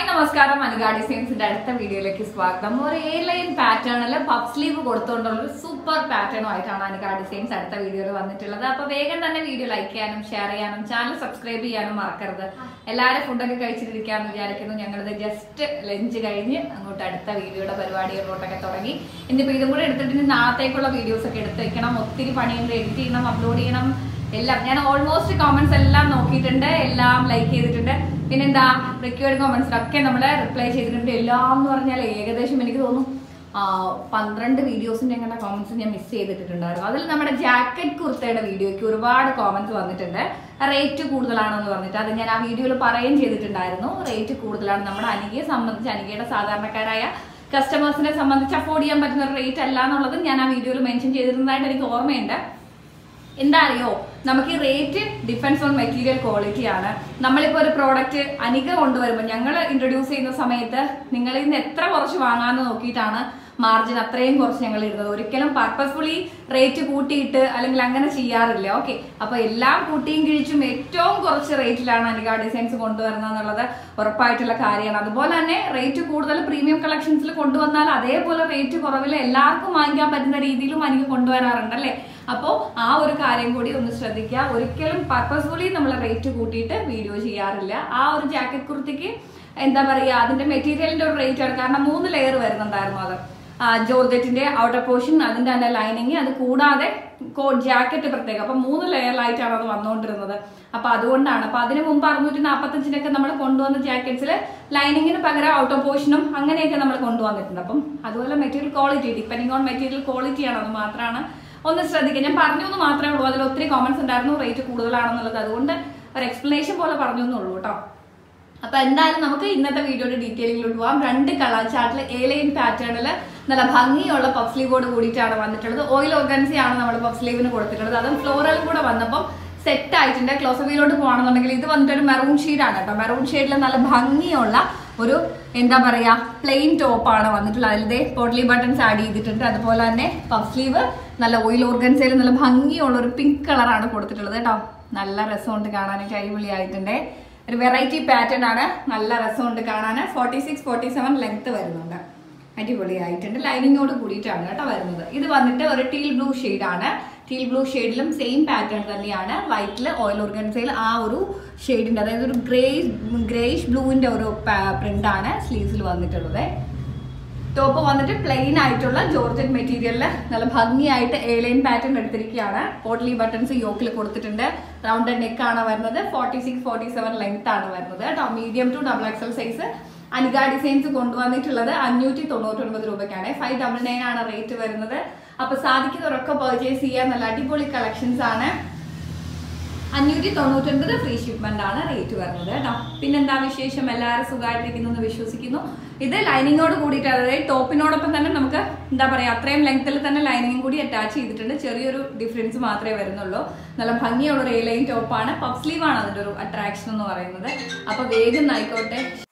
നമസ്കാരം അനുഗ ഡിസൈൻസിന്റെ അടുത്ത വീഡിയോയിലേക്ക് സ്വാഗതം ഒരു എ ലൈൻ പാറ്റേണിൽ പഫ് സ്ലീവ് കൊടുത്തുകൊണ്ടുള്ള ഒരു സൂപ്പർ പാറ്റേണും ആയിട്ടാണ് അനുഗ ഡിസൈൻസ് അടുത്ത വീഡിയോയിൽ വന്നിട്ടുള്ളത് അപ്പൊ വേഗം തന്നെ വീഡിയോ ലൈക്ക് ചെയ്യാനും ഷെയർ ചെയ്യാനും ചാനൽ സബ്സ്ക്രൈബ് ചെയ്യാനും മറക്കരുത് എല്ലാവരും ഫുഡൊക്കെ കഴിച്ചിട്ടിരിക്കാന്ന് വിചാരിക്കുന്നു ഞങ്ങളിത് ജസ്റ്റ് ലഞ്ച് കഴിഞ്ഞ് അങ്ങോട്ട് അടുത്ത വീഡിയോയുടെ പരിപാടികളിലോട്ടൊക്കെ തുടങ്ങി ഇന്നിപ്പോ ഇതും കൂടെ എടുത്തിട്ട് ഇനി നാളത്തേക്കുള്ള വീഡിയോസ് ഒക്കെ എടുത്ത് വെക്കണം ഒത്തിരി പണിയുണ്ട് എഡിറ്റ് ചെയ്യണം അപ്ലോഡ് ചെയ്യണം എല്ലാം ഞാൻ ഓൾമോസ്റ്റ് കോമന്റ്സ് എല്ലാം നോക്കിയിട്ടുണ്ട് എല്ലാം ലൈക്ക് ചെയ്തിട്ടുണ്ട് പിന്നെന്താ റിക്വേർഡ് കോമന്റ്സിലൊക്കെ നമ്മൾ റിപ്ലൈ ചെയ്തിട്ടുണ്ട് എല്ലാം എന്ന് പറഞ്ഞാൽ ഏകദേശം എനിക്ക് തോന്നുന്നു ആ, പന്ത്രണ്ട് വീഡിയോസിന്റെ ഞങ്ങളുടെ കോമന്റ്സ് ഞാൻ മിസ് ചെയ്തിട്ടുണ്ടായിരുന്നു അതിൽ നമ്മുടെ ജാക്കറ്റ് കുർത്തയുടെ വീഡിയോയ്ക്ക് ഒരുപാട് കോമന്റ്സ് വന്നിട്ടുണ്ട് റേറ്റ് കൂടുതലാണെന്ന് പറഞ്ഞിട്ട് അത് ഞാൻ ആ വീഡിയോയിൽ പറയുകയും ചെയ്തിട്ടുണ്ടായിരുന്നു റേറ്റ് കൂടുതലാണ് നമ്മുടെ അനികയെ സംബന്ധിച്ച് അനികയുടെ സാധാരണക്കാരായ കസ്റ്റമേഴ്സിനെ സംബന്ധിച്ച് അഫോർഡ് ചെയ്യാൻ പറ്റുന്ന ഒരു റേറ്റ് അല്ല എന്നുള്ളത് ഞാൻ ആ വീഡിയോയിൽ മെൻഷൻ ചെയ്തിരുന്നതായിട്ട് എനിക്ക് ഓർമ്മയുണ്ട് എന്താ അറിയോ നമുക്ക് ഈ rate depends on material quality ആണ് നമ്മളിപ്പോൾ ഒരു പ്രോഡക്റ്റ് അനിക കൊണ്ടുവരുമ്പോൾ ഞങ്ങൾ ഇൻട്രൊഡ്യൂസ് ചെയ്യുന്ന സമയത്ത് നിങ്ങൾ ഇന്ന് എത്ര കുറച്ച് വാങ്ങാമെന്ന് നോക്കിയിട്ടാണ് മാർജിൻ അത്രയും കുറച്ച് ഞങ്ങൾ ഇടുന്നത് ഒരിക്കലും പർപ്പസ്ഫുള്ളി റേറ്റ് കൂട്ടിയിട്ട് അല്ലെങ്കിൽ അങ്ങനെ ചെയ്യാറില്ല ഓക്കെ അപ്പൊ എല്ലാം കൂട്ടിയും കിഴിച്ചും ഏറ്റവും കുറച്ച് റേറ്റിലാണ് അനിക ഡിസൈൻസ് കൊണ്ടുവരുന്നത് എന്നുള്ളത് ഉറപ്പായിട്ടുള്ള കാര്യമാണ് അതുപോലെ തന്നെ റേറ്റ് കൂടുതൽ പ്രീമിയം കളക്ഷൻസിൽ കൊണ്ടുവന്നാൽ അതേപോലെ റേറ്റ് കുറവിൽ എല്ലാവർക്കും വാങ്ങിക്കാൻ പറ്റുന്ന രീതിയിലും അനിക കൊണ്ടുവരാറുണ്ട് അല്ലേ അപ്പോൾ ആ ഒരു കാര്യം കൂടി ഒന്ന് ശ്രദ്ധിക്കുക ഒരിക്കലും പർപ്പസ്ഫുള്ളി നമ്മൾ റേറ്റ് കൂട്ടിയിട്ട് വീഡിയോ ചെയ്യാറില്ല ആ ഒരു ജാക്കറ്റ് കുർത്തിക്ക് എന്താ പറയുക അതിന്റെ മെറ്റീരിയലിന്റെ ഒരു റേറ്റ് ആണ് കാരണം മൂന്ന് ലെയർ വരുന്നുണ്ടായിരുന്നു അത് ആ, ജോർജറ്റിന്റെ ഔട്ടർ പോർഷൻ അതിന്റെ തന്നെ ലൈനിങ് അത് കൂടാതെ ജാക്കറ്റ് പ്രത്യേകം അപ്പൊ മൂന്ന് ലെയറിലായിട്ടാണ് അത് വന്നുകൊണ്ടിരുന്നത് അപ്പൊ അതുകൊണ്ടാണ് അപ്പൊ അതിന് മുമ്പ് അറുന്നൂറ്റി നാൽപ്പത്തഞ്ചിനൊക്കെ നമ്മൾ കൊണ്ടുവന്ന ജാക്കറ്റ്സിൽ ലൈനിങ്ങിന് പകരം ഔട്ടർ പോർഷനും അങ്ങനെയൊക്കെ നമ്മൾ കൊണ്ടുവന്നിട്ടുണ്ട് അപ്പം അതുപോലെ material quality depending on material ക്വാളിറ്റിയാണ് അത് മാത്രമാണ് ഒന്ന് ശ്രദ്ധിക്കുക ഞാൻ പറഞ്ഞു എന്ന് മാത്രമേ ഉള്ളൂ അതിൽ ഒത്തിരി കോമൻസ് ഉണ്ടായിരുന്നു റേറ്റ് കൂടുതലാണെന്നുള്ളത് അതുകൊണ്ട് ഒരു എക്സ്പ്ലനേഷൻ പോലെ പറഞ്ഞു എന്നുള്ളൂ കേട്ടോ അപ്പൊ എന്തായാലും നമുക്ക് ഇന്നത്തെ വീഡിയോയുടെ ഡീറ്റെയിലിംഗിലോട്ട് പോവാം രണ്ട് കളർ ചാർട്ടിൽ ഏലൈൻ പാറ്റേണിൽ നല്ല ഭംഗിയുള്ള പഫ് സ്ലീവോട് കൂടിയിട്ടാണ് വന്നിട്ടുള്ളത് ഓയിൽ ഓർഗൻസി ആണ് നമ്മൾ പഫ് സ്ലീവിന് കൊടുത്തിട്ടുള്ളത് അതും ഫ്ലോറലും കൂടെ വന്നപ്പം സെറ്റ് ആയിട്ടുണ്ട് ക്ലോസബിയിലോട്ട് പോകുകയാണെന്നുണ്ടെങ്കിൽ ഇത് വന്നിട്ട് ഒരു മെറൂൺ ഷെയ്ഡാണ് കേട്ടോ മെറൂൺ ഷെയ്ഡിൽ നല്ല ഭംഗിയുള്ള ഒരു എന്താ പറയാ പ്ലെയിൻ ടോപ്പാണ് വന്നിട്ടുള്ളത് അതിലത്തെ പോട്ട്ലി ബട്ടൺസ് ആഡ് ചെയ്തിട്ടുണ്ട് അതുപോലെ തന്നെ പഫ് സ്ലീവ് നല്ല ഓയിൽ ഓർഗൻസയിൽ നല്ല ഭംഗിയുള്ള ഒരു പിങ്ക് കളറാണ് കൊടുത്തിട്ടുള്ളത് കേട്ടോ നല്ല രസമുണ്ട് കാണാനൊക്കെ അടിപൊളിയായിട്ടുണ്ട് ഒരു വെറൈറ്റി പാറ്റേൺ ആണ് നല്ല രസമുണ്ട് കാണാൻ forty six forty seven length വരുന്നുണ്ട് അടിപൊളിയായിട്ടുണ്ട് ലൈനിങ്ങോട് കൂടിയിട്ടാണ് കേട്ടോ വരുന്നത് ഇത് വന്നിട്ട് ഒരു ടീൽ ബ്ലൂ ആണ് ടീൽ ബ്ലൂ ഷെയ്ഡിലും സെയിം പാറ്റേൺ തന്നെയാണ് വൈറ്റിൽ ഓയിൽ ഓർഗൻസയിൽ ആ ഒരു ഷെയ്ഡിന്റെ അതായത് ഒരു ഗ്രേ ഗ്രേഷ് ബ്ലൂവിന്റെ ഒരു പ്രിന്റ് ആണ് സ്ലീവ്സിൽ വന്നിട്ടുള്ളത് ടോപ്പ് വന്നിട്ട് പ്ലെയിൻ ആയിട്ടുള്ള ജോർജറ്റ് മെറ്റീരിയലിൽ നല്ല ഭംഗിയായിട്ട് എയർലൈൻ പാറ്റേൺ എടുത്തിരിക്കുകയാണ് പോട്ട്ലി ബട്ടൺസ് യോക്കിൽ കൊടുത്തിട്ടുണ്ട് റൗണ്ടഡ് നെക്ക് ആണ് വരുന്നത് forty six forty seven length ആണ് വരുന്നത് കേട്ടോ medium to double XL size Anika designs കൊണ്ടുവന്നിട്ടുള്ളത് അഞ്ഞൂറ്റി തൊണ്ണൂറ്റൊൻപത് രൂപയ്ക്കാണ് ഫൈവ് ഡബിൾ നയൻ ആണ് റേറ്റ് വരുന്നത് അപ്പൊ സാധിക്കുന്നവരൊക്കെ പർച്ചേസ് ചെയ്യാൻ നല്ല അടിപൊളി കളക്ഷൻസ് ആണ് അഞ്ഞൂറ്റി തൊണ്ണൂറ്റൊൻപത് ഫ്രീ ഷിപ്മെന്റ് ആണ് റേറ്റ് വരുന്നത് കേട്ടോ പിന്നെന്താ വിശേഷം എല്ലാവരും സുഖമായിട്ടിരിക്കുന്നു എന്ന് വിശ്വസിക്കുന്നു ഇത് ലൈനിങ്ങോട് കൂടിയിട്ട് അതായത് ടോപ്പിനോടൊപ്പം തന്നെ നമുക്ക് എന്താ പറയാ അത്രയും ലെങ്ത്തിൽ തന്നെ ലൈനിങ്ങും കൂടി അറ്റാച്ച് ചെയ്തിട്ടുണ്ട് ചെറിയൊരു ഡിഫറൻസ് മാത്രമേ വരുന്നുള്ളൂ നല്ല ഭംഗിയുള്ള ഒരു എ ലൈൻ ടോപ്പാണ് പഫ് സ്ലീവ് ആണ് അതിന്റെ ഒരു അട്രാക്ഷൻ എന്ന് പറയുന്നത് അപ്പൊ വേഗം ആയിക്കോട്ടെ